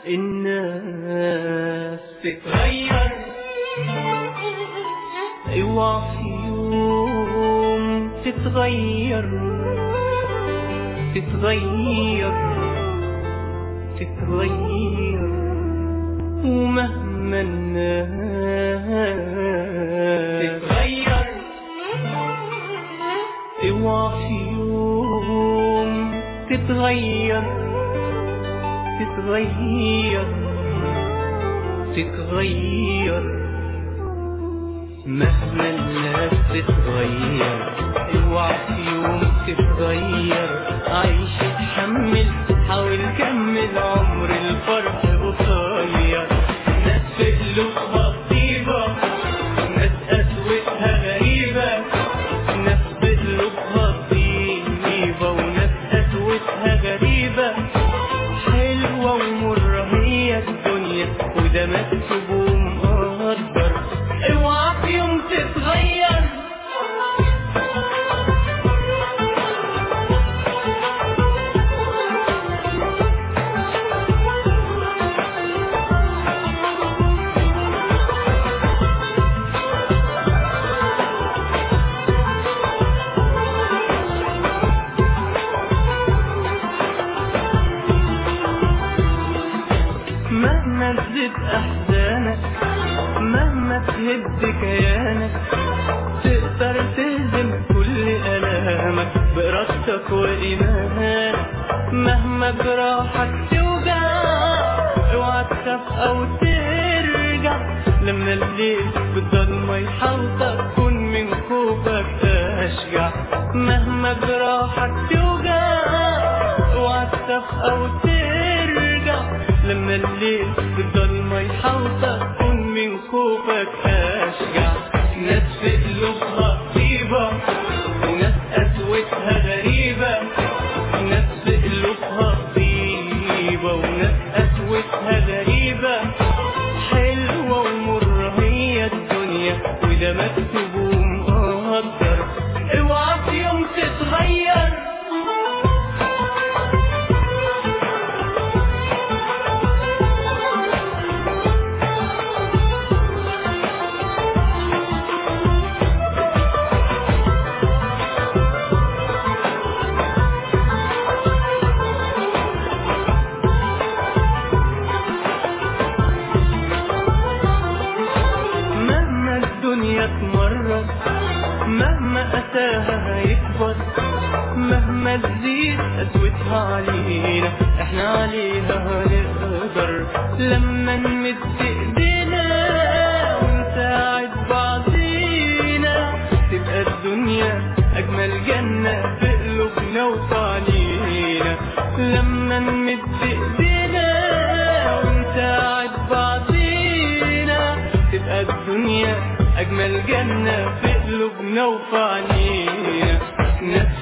الناس تتغير اوعى في يوم تتغير تتغير تتغير ومهما الناس تتغير اوعى في يوم تتغير تتغير تتغير مهما الناس تتغير اوعى في يوم تتغير عيش تحمل حاول كمل عمر الفرح قصير ناس في قلوبها طيبة ناس قسوتها غريبة ناس في قلوبها طيبة وناس قسوتها غريبة حلوة ومرة هي الدنيا وده مكتوب ومقدر اوعى في يوم تتغير مهما تزيد احزانك مهما تهد كيانك تقدر تهزم كل الامك بارادتك وايمانك مهما جراحك توجع اوعى تخاف او ترجع لما الليل بالضلمه يحوطك كن من خوفك اشجع مهما جراحك توجع اوعى تخاف او ترجع لما الليل بالضلمه يحوطك كن من خوفك اشجع ناس في قلوبها طيبه وناس قسوتها غريبه ناس في قلوبها طيبه وناس قسوتها غريبه حلوه ومره هي الدنيا وده مكتوب ومقدر اوعى في يوم تتغير مهما الدنيا تمرر مهما أتاها هيكبر مهما تزيد قسوتها علينا احنا عليها هنقدر لما نمد ايدينا ونساعد بعضينا تبقى الدنيا اجمل جنة في قلوبنا وفي علينا لما نمد ايدينا ونساعد بعضينا تبقى الدنيا أجمل جنة في قلوبنا وفي عينينا ناس